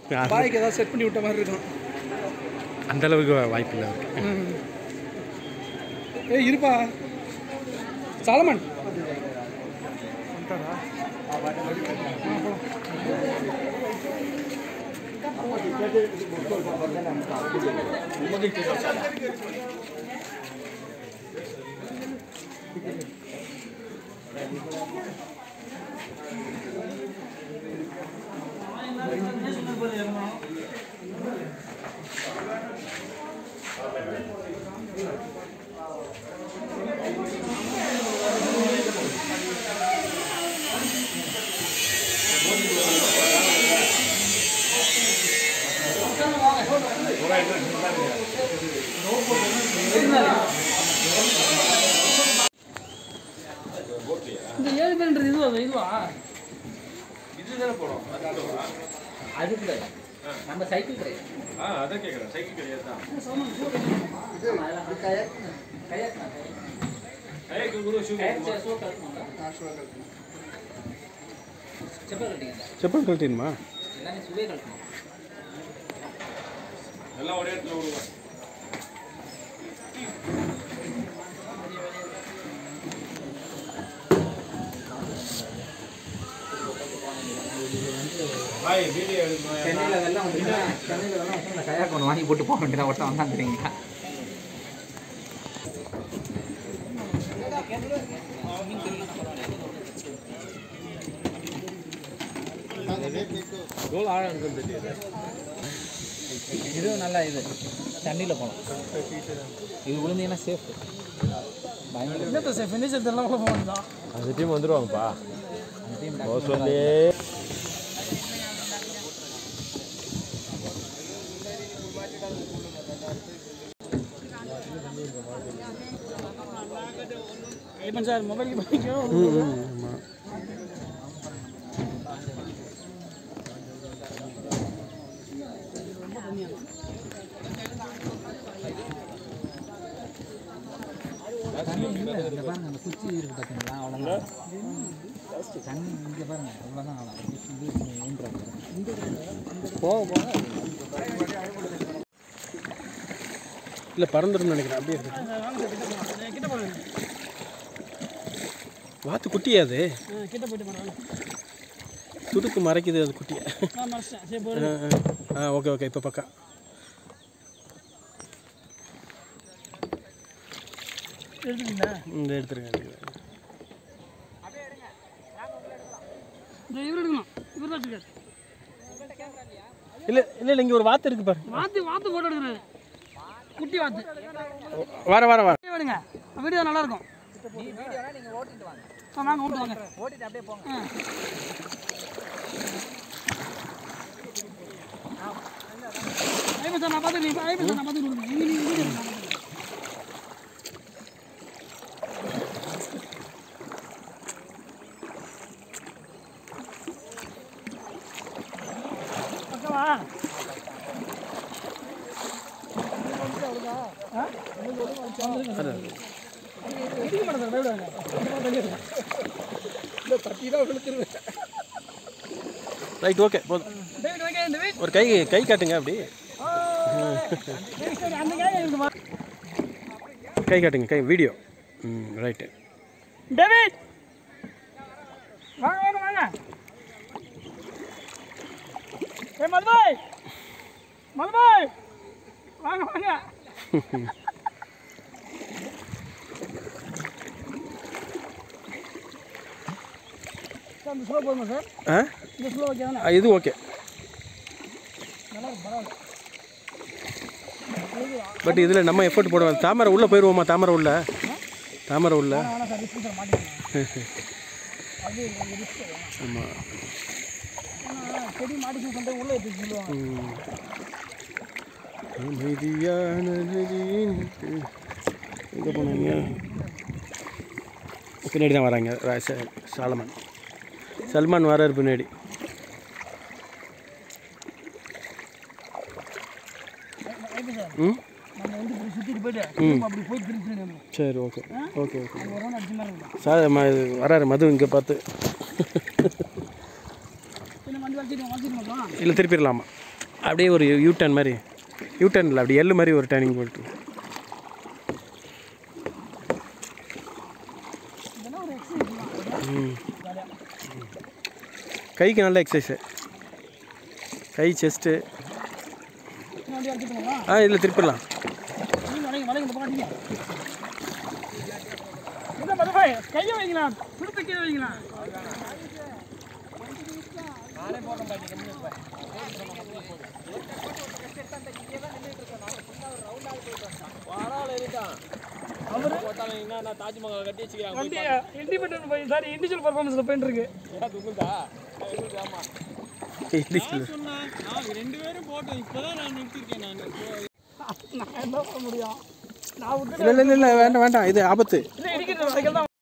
பாய்க்கு ஏதாவது செட் பண்ணி விட்ட மாதிரி இருக்கும் அந்த அளவுக்கு வாய்ப்பு இல்லை அவருக்கு ஏய் இருப்பா சாலமன் இந்த ஏழு பேருன்றது இதுவா இதுவா அது கிடையாது நம்ம சைக்கிள் கிடையாது ஆ அதான் கேட்குறேன் சைக்கிள் கிடையாது தான் அது கயக் கயக் தான் கயக்கு குரு ஷூ கயக் சே- சோ கட்டணும்ல செப்பல் கட்டிங்க செப்பல் கழட்டினுமா எல்லாமே சுவே கட்டணும் எல்லாம் ஒரே இடத்துல விடுவேன் பாய் வீடியோ எடுக்கணும் சென்னையில் வெள்ளம் வந்துச்சுன்னா சென்னையில் வெள்ளம் வந்து அந்த கயாக் ஒன்று வாங்கி போட்டு போக வேண்டியதான் ஒருத்தன் வந்தான் தெரியுங்களா கோல் ஆழம் இருக்குன்னு தெரியுது இதுவும் நல்லா இது தண்ணியில் போகலாம் இது விழுந்தீங்கன்னா சேஃப் பயங்கர என்னத்த சார் ஃபினிஷ் எடுத்துலாம் போக மாட்டான் அந்த டீம் வந்துருவாங்கப்பா அந்த டீம் போக சொல்லி இப்போ சார் மொபைலுக்கு பண்ணிக்கோ ஆமாம் தண்ணி இல்லை இங்கே பாருங்க அந்த குச்சி இருக்கு பார்த்தீங்களா அவ்வளோதான் தண்ணி இங்கே பாருங்க அவ்வளோதான் அவ்வளோ குச்சி இது ஊன்றாங்க போக போக இல்லை பறந்துடும் நினைக்கிறேன் அப்படியே இருக்கு கிட்ட போகிறேன் வாத்து குட்டியா அது கிட்ட போயிட்டு போகிறேன் துடுக்கு மறைக்குது அது குட்டியை நான் மறைச்சிட்டேன் சரி ஆ, போகிறேன் ஆ. ஆ ஓகே ஓகே இப்போ பக்கா எடுத்துக்கிட்டா இந்த எடுத்துருங்க எடுத்துருங்க. இந்த இவர் எடுக்கணும் இவர் தான் வச்சுக்காரு இல்லை இல்லை இல்லை இங்கே ஒரு வாத்து இருக்கு பாரு வாத்து வாத்து போட்டோ எடுக்கிறாரு குட்டி வாத்து வர வர வர வீடியோ எடுங்க வீடியோ நல்லா இருக்கும் நீங்கள் ஓட்டிட்டு வாங்க ஆ, வாங்க ஓட்டு வாங்க ஓட்டிட்டு அப்படியே போங்க ஆ ஐம்பது சார் நான் பார்த்துக்கிறேன் ஐம்பது சார் நான் பார்த்துக்கிறேன் இங்கே நீங்கள் வீடியோ எடுங்க, நான் பார்த்துக்கிறேன். பக்கவா இடிக்க மாட்டேன் சார் பயப்படுவாங்க இந்த தட்டி தான் விழுத்துருவேன் ரைட் ஓகே போதும் டேவிட் வாங்க இந்த வீட் ஒரு கை கை காட்டுங்க அப்படி அந்த காய் எனக்கு வா- கை காட்டுங்க கை வீடியோ ம் ரைட்டு டேவிட் வாங்க வாங்க வாங்க ஏ மதுபாய் மதுபாய் வாங்க வாங்க சார் இந்த ஸ்லோ போதுமா சார் ஆ இந்த ஸ்லோ ஓகே தானே ஆ, இது ஓகே நல்லா இருக்கு பரவாயில்ல பட் இதில் நம்ம எஃபோர்ட் போடுவோம் தாமரை உள்ளே போயிடுவோமா தாமரை உள்ள தாமரை உள்ள வேணாம் சார் ரிஸ்க் சார் மாட்டிக்கணும் அது கொஞ்சம் ரிஸ்க் ஆமாம் ஏன்னா செடி மாட்டிக்கு கொண்டு உள்ளே எடுத்து சொல்லுவாங்க அமைதியான எங்கே போனாங்க பின்னாடி தான் வராங்க ரா- ச- சாலமன் சல்மான் வராரு பின்னாடி ஓகே சார் ம் நம்ம வந்து இப்படி சுற்றிட்டு போயிட்டு திரும்ப அப்படி போய் திரும்பி திரும்பி வரணும். சரி ஓகே ஓகே ஓகே அங்கே ஒரு ரவுண்ட் அடிச்ச மாதிரி இருக்கும் சார் ம வராரு மது இங்கே பார்த்து பின்ன வண்டி வச்சுட்டு வச்சுட்டு இல்லை திருப்பிடலாமா அப்படியே ஒரு யூ டர்ன் மாதிரி யூ டர்னில் அப்படி எள்ளு மாதிரி ஒரு டர்னிங் போட்டு இதெல்லாம் ஒரு எக்ஸசைஸ் தான் ம் கைக்கு நல்ல எக்ஸசைஸு கை செஸ்ட்டு இன்னும் வண்டி அடிச்சுக்கணுங்களா ஆ இதில் திருப்பிடலாம் நீங்க வளைங்க வளைங்க இந்த பக்கம் அடிங்க என்ன மதுபாய் கையை வைங்களா பிடித்த கீழே வைங்களா அவரு தாஜ்மஹால் கட்டி வச்சுக்கிறாங்க வண்டி இண்டிபெண்டன்ட் போய் சாரி இண்டிவிஜுவல் பர்ஃபார்மன்ஸில் போயிட்டு இருக்கு நான் ரெண்டு பேரும் போட்டோம் இப்போதான் நான் நிறுத்திருக்கேன் நான் நான் என்ன பண்ண முடியும் நான் விட்டு இல்லை இல்லை இல்லை வேண்டாம் வேண்டாம் இது ஆபத்து இடிக்கிறது அதுக்கு தான்